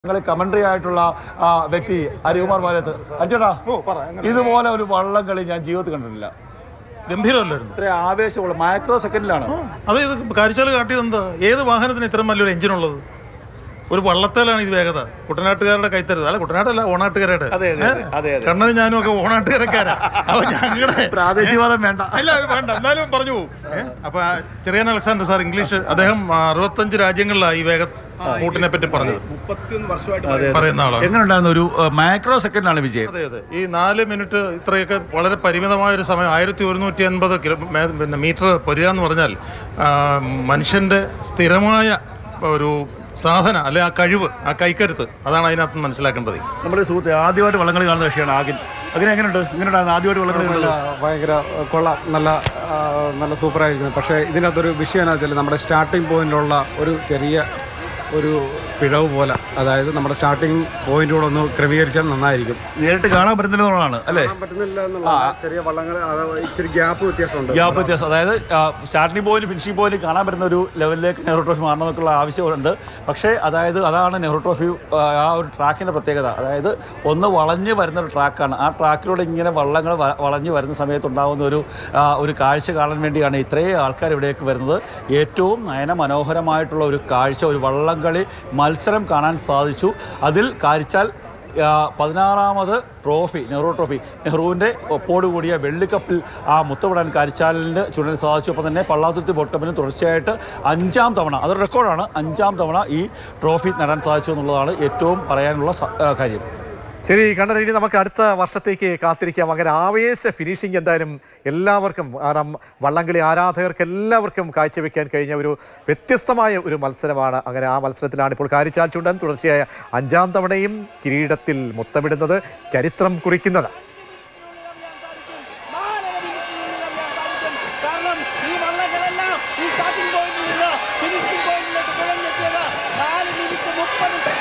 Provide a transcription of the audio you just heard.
ഞങ്ങൾ കമന്ററി ആയിട്ടുള്ള ആ, വ്യക്തി ഹരികുമാർ പാലത്ത് അഞ്ചേട്ടാ ഇതുപോലെ ഒരു വള്ളം കളി ഞാൻ ജീവിതത്തിൽ കണ്ടിട്ടില്ല ഗംഭീരമല്ലായിരുന്നു ഇത്ര ആവേശമുള്ള മൈക്രോ സെക്കൻഡിലാണ് അത് ഇത് കാരിച്ചാൽ കാട്ടിയത് എന്താ ഏത് വാഹനത്തിന് ഇത്രയും നല്ലൊരു എഞ്ചിൻ ഉള്ളത് ഒരു വള്ളത്തേലാണ് ഇത് വേഗത കുട്ടനാട്ടുകാരുടെ കൈത്തരുത് അല്ല കുട്ടനാട്ടല്ല ഓണാട്ടുകാരുടെ അതെ അതെ അതെ, അതെ അതെ കണ്ണനും ഞാനും ഒക്കെ ഓണാട്ടുകാരക്കാരാ അപ്പൊ ഞങ്ങളുടെ പ്രാദേശികവാദം വേണ്ട അല്ല അത് വേണ്ട എന്നാലും പറഞ്ഞു പോകും ഏ? അപ്പൊ ആ ചെറിയാൻ അലക്സാണ്ടർ സാർ ഇംഗ്ലീഷ് അദ്ദേഹം ആ, അറുപത്തഞ്ച് രാജ്യങ്ങളിലാണ് ഈ വേഗ കൂട്ടിനെ പറ്റി പറഞ്ഞത് പറയുന്ന ആളാണ് എങ്ങനെ ഉണ്ടായിരുന്നു ഒരു മൈക്രോ സെക്കൻഡിലാണ് വിജയം അതെ അതെ ഈ നാല് മിനിറ്റ് ഇത്രയൊക്കെ വളരെ പരിമിതമായ ഒരു സമയം ആയിരത്തി ഒരുന്നൂറ്റി അൻപത് കിലോ മേ- പിന്നെ മീറ്റർ പൊരുക എന്ന് പറഞ്ഞാൽ ആ, മനുഷ്യന്റെ സ്ഥിരമായ ഒരു സാധന അല്ലെ ആ കഴിവ് ആ കൈക്കരുത്ത് അതാണ് അതിനകത്ത് നിന്ന് മനസ്സിലാക്കേണ്ടത് നമ്മുടെ സുഹൃത്ത് ആദ്യമായിട്ട് വള്ളംകളി കാണുന്ന കക്ഷിയാണ് ആകിൻ അതിന് എങ്ങനെയുണ്ട് എങ്ങനെയുണ്ടായിരുന്നു ആദ്യമായിട്ട് വള്ളംകളി നല്ല കണ്ടത് ഭയങ്കര കൊള്ളാം നല്ല ആ, നല്ല സൂപ്പറായിരിക്കുന്നു പക്ഷേ ഇതിനകത്തൊരു വിഷയം എന്താ വെച്ചാൽ നമ്മുടെ സ്റ്റാർട്ടിംഗ് പോയിന്റിലുള്ള ഒരു ചെറിയ ഒരു പിഴവ് പോലെ അതായത് നമ്മുടെ സ്റ്റാർട്ടിംഗ് പോയിന്റ് കൂടെ ഒന്ന് ക്രമീകരിച്ചാൽ നന്നായിരിക്കും നേരിട്ട് കാണാൻ പറ്റുന്നില്ലെന്നുള്ളതാണ് അല്ലേ കാണാൻ പറ്റുന്നില്ല എന്നുള്ള ചെറിയ വള്ളങ്ങൾ ഇച്ചിരി ഗ്യാപ്പ് വ്യത്യാസമുണ്ട് ഗ്യാപ്പ് വ്യത്യാസം അതായത് സ്റ്റാർട്ടിംഗ് പോയിന്റ് ഫിനിഷിംഗ് പോയിന്റ് കാണാൻ പറ്റുന്ന ഒരു ലെവലിലേക്ക് നെഹ്റു ട്രോഫി മാറണമെന്നൊക്കെയുള്ള ആവശ്യമുണ്ട് പക്ഷേ അതായത് അതാണ് നെഹ്റു ട്രോഫി ആ, ആ ഒരു ട്രാക്കിൻ്റെ പ്രത്യേകത അതായത് ഒന്ന് വളഞ്ഞ് വരുന്ന ഒരു ട്രാക്കാണ് ആ ട്രാക്കിലൂടെ ഇങ്ങനെ വള്ളങ്ങൾ വ- വളഞ്ഞ് വരുന്ന സമയത്തുണ്ടാകുന്ന ഒരു ആ, ഒരു കാഴ്ച കാണാൻ വേണ്ടിയാണ് ഇത്രയും ആൾക്കാർ ഇവിടേക്ക് വരുന്നത് ഏറ്റവും നയന മനോഹരമായിട്ടുള്ള ഒരു കാഴ്ച ഒരു വള്ളംകളി മത്സരം കാണാൻ സാധിച്ചു അതിൽ കാരിച്ചാൽ ആ, പതിനാറാമത് ട്രോഫി നെഹ്റു ട്രോഫി നെഹ്റുവിൻ്റെ ഒപ്പോടുകൂടിയ വെള്ളിക്കപ്പിൽ ആ മുത്തവിടാൻ കാരിച്ചാലിന് ചുടൻ സാധിച്ചു ഒപ്പം തന്നെ പള്ളാത്തുരുത്തി ബോട്ടമിനും തുടർച്ചയായിട്ട് അഞ്ചാം തവണ അതൊരു റെക്കോർഡാണ് അഞ്ചാം തവണ ഈ ട്രോഫി നേടാൻ സാധിച്ചു എന്നുള്ളതാണ് ഏറ്റവും പറയാനുള്ള സ- ആ, കാര്യം ശരി കണ്ണൻ ഇനി നമുക്ക് അടുത്ത വർഷത്തേക്ക് കാത്തിരിക്കാം അങ്ങനെ ആവേശ ഫിനിഷിംഗ് എന്തായാലും എല്ലാവർക്കും കാരണം വള്ളംകളി ആരാധകർക്ക് എല്ലാവർക്കും കാഴ്ചവെക്കാൻ കഴിഞ്ഞ ഒരു വ്യത്യസ്തമായ ഒരു മത്സരമാണ് അങ്ങനെ ആ മത്സരത്തിലാണ് ഇപ്പോൾ കാരിച്ചാൽ ചുണ്ടൻ തുടർച്ചയായ അഞ്ചാം തവണയും കിരീടത്തിൽ മുത്തമിടുന്നത് ചരിത്രം കുറിക്കുന്നത് കാരണം ഈ വള്ളങ്ങളെല്ലാം ഈ സ്റ്റാർട്ടിംഗ് പോയിന്റിൽ നിന്ന് ഫിനിഷിംഗ് പോയിന്റിലേക്ക് തുഴഞ്ഞെത്തിയത് നാല് മിനിറ്റ് മുപ്പത് സെക്കൻഡ്